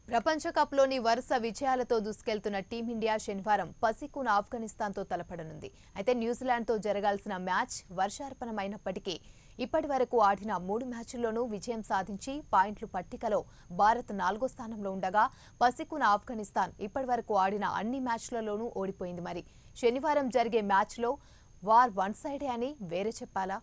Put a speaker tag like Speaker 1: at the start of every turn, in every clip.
Speaker 1: ప్రపంచ కప్లోని వరుస విజయాలతో దూసుకెళ్తున్న టీమిండియా శనివారం పసికూన ఆఫ్ఘనిస్తాన్తో తలపడనుంది అయితే న్యూజిలాండ్తో జరగాల్సిన మ్యాచ్ వర్షార్పణమైనప్పటికీ ఇప్పటి వరకు ఆడిన మూడు మ్యాచ్ల్లోనూ విజయం సాధించి పాయింట్ల పట్టికలో భారత్ నాలుగో స్థానంలో ఉండగా పసికూన ఆఫ్ఘనిస్తాన్ ఇప్పటి వరకు ఆడిన అన్ని మ్యాచ్లలోనూ ఓడిపోయింది మరి శనివారం జరిగే మ్యాచ్లో వార్ వన్ సైడే అని వేరే చెప్పాలా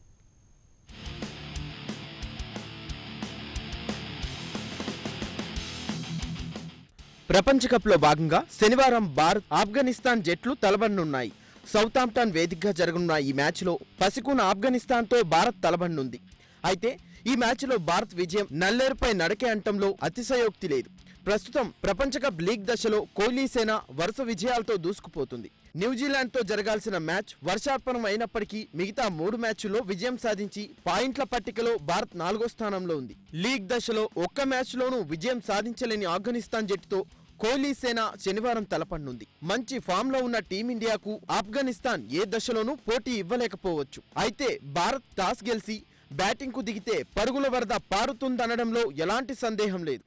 Speaker 2: ప్రపంచ కప్లో భాగంగా శనివారం భారత్ ఆఫ్ఘనిస్తాన్ జట్లు తలబడనున్నాయి సౌతాంప్టన్ వేదికగా జరగనున్న ఈ మ్యాచ్లో పసికూన ఆఫ్ఘనిస్తాన్తో భారత్ తలబడనుంది అయితే ఈ మ్యాచ్లో భారత్ విజయం నల్లేరుపై నడకే అంటంలో అతిశయోక్తి లేదు ప్రస్తుతం ప్రపంచ కప్ లీగ్ దశలో కోహ్లీ సేన వరుస విజయాలతో దూసుకుపోతుంది న్యూజిలాండ్తో జరగాల్సిన మ్యాచ్ వర్షార్పణం అయినప్పటికీ మిగతా మూడు మ్యాచ్ల్లో విజయం సాధించి పాయింట్ల పట్టికలో భారత్ నాలుగో స్థానంలో ఉంది లీగ్ దశలో ఒక్క మ్యాచ్లోనూ విజయం సాధించలేని ఆఫ్ఘనిస్తాన్ జట్టుతో కోహ్లీ సేన శనివారం తలపడనుంది మంచి ఫామ్ లో ఉన్న టీమిండియాకు ఆఫ్ఘనిస్తాన్ ఏ దశలోనూ పోటీ ఇవ్వలేకపోవచ్చు అయితే భారత్ టాస్ గెలిచి బ్యాటింగ్ కు దిగితే పరుగుల వరద పారుతుందనడంలో ఎలాంటి సందేహం లేదు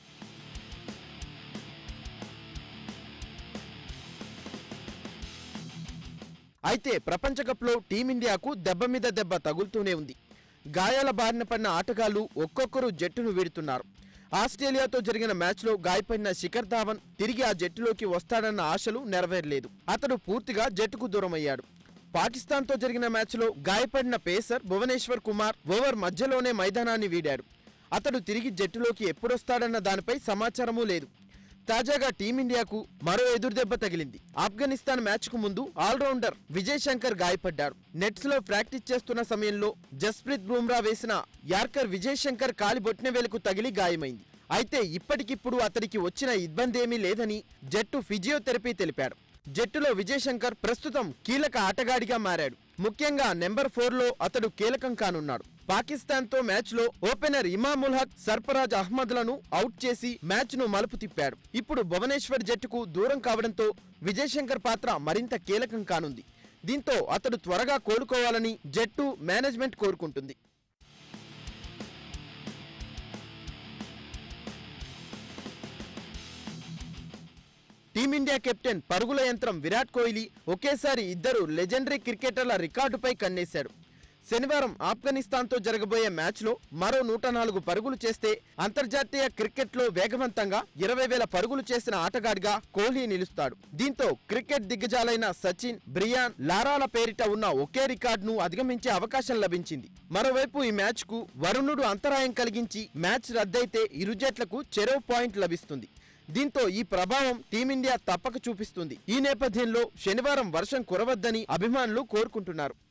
Speaker 2: అయితే ప్రపంచ కప్లో టీమిండియాకు దెబ్బ మీద దెబ్బ తగులుతూనే ఉంది గాయాల బారిన పడిన ఆటగాళ్లు ఒక్కొక్కరు జట్టును వీడుతున్నారు ఆస్ట్రేలియాతో జరిగిన మ్యాచ్లో గాయపడిన శిఖర్ ధావన్ తిరిగి ఆ జట్టులోకి వస్తాడన్న ఆశలు నెరవేరలేదు అతడు పూర్తిగా జట్టుకు దూరమయ్యాడు పాకిస్తాన్తో జరిగిన మ్యాచ్లో గాయపడిన పేసర్ భువనేశ్వర్ కుమార్ ఓవర్ మధ్యలోనే మైదానాన్ని వీడాడు అతడు తిరిగి జట్టులోకి ఎప్పుడొస్తాడన్న దానిపై సమాచారమూ లేదు తాజాగా టీమిండియాకు మరో ఎదురుదెబ్బ తగిలింది ఆఫ్ఘనిస్తాన్ మ్యాచ్ కు ముందు ఆల్రౌండర్ విజయ్ శంకర్ గాయపడ్డాడు నెట్స్ లో ప్రాక్టీస్ చేస్తున్న సమయంలో జస్ప్రీత్ బుమ్రా వేసిన యార్కర్ విజయ్ శంకర్ కాలి బొట్నెవేలుకు తగిలి గాయమైంది అయితే ఇప్పటికిప్పుడు అతడికి వచ్చిన ఇబ్బంది ఏమీ లేదని జట్టు ఫిజియోథెరపీ తెలిపాడు జట్టులో విజయ్ శంకర్ ప్రస్తుతం కీలక ఆటగాడిగా మారాడు ముఖ్యంగా నెంబర్ ఫోర్ లో అతడు కీలకం కానున్నాడు పాకిస్తాన్ తో మ్యాచ్ లో ఓపెనర్ ఇమాముల్ హక్ సర్ఫరాజ్ అహ్మద్ లను అవుట్ చేసి మ్యాచ్ ను మలుపు తిప్పాడు ఇప్పుడు భువనేశ్వర్ జట్టుకు దూరం కావడంతో విజయ్ శంకర్ పాత్ర మరింత కీలకం కానుంది దీంతో అతడు త్వరగా కోలుకోవాలని జట్టు మేనేజ్మెంట్ కోరుకుంటుంది టీమిండియా కెప్టెన్ పరుగుల యంత్రం విరాట్ కోహ్లీ ఒకేసారి ఇద్దరు లెజెండరీ క్రికెటర్ల రికార్డుపై కన్నేశాడు శనివారం ఆఫ్ఘనిస్తాన్తో జరగబోయే మ్యాచ్లో మరో నూట నాలుగు పరుగులు చేస్తే అంతర్జాతీయ క్రికెట్లో వేగవంతంగా ఇరవై వేల పరుగులు చేసిన ఆటగాడిగా కోహ్లీ నిలుస్తాడు దీంతో క్రికెట్ దిగ్గజాలైన సచిన్ బ్రియాన్ లారాల పేరిట ఉన్న ఒకే రికార్డును అధిగమించే అవకాశం లభించింది మరోవైపు ఈ మ్యాచ్కు వరుణుడు అంతరాయం కలిగించి మ్యాచ్ రద్దయితే ఇరు జట్లకు చెరో పాయింట్ లభిస్తుంది దీంతో ఈ ప్రభావం టీమిండియా తప్పక చూపిస్తుంది ఈ నేపథ్యంలో శనివారం వర్షం కురవద్దని అభిమానులు కోరుకుంటున్నారు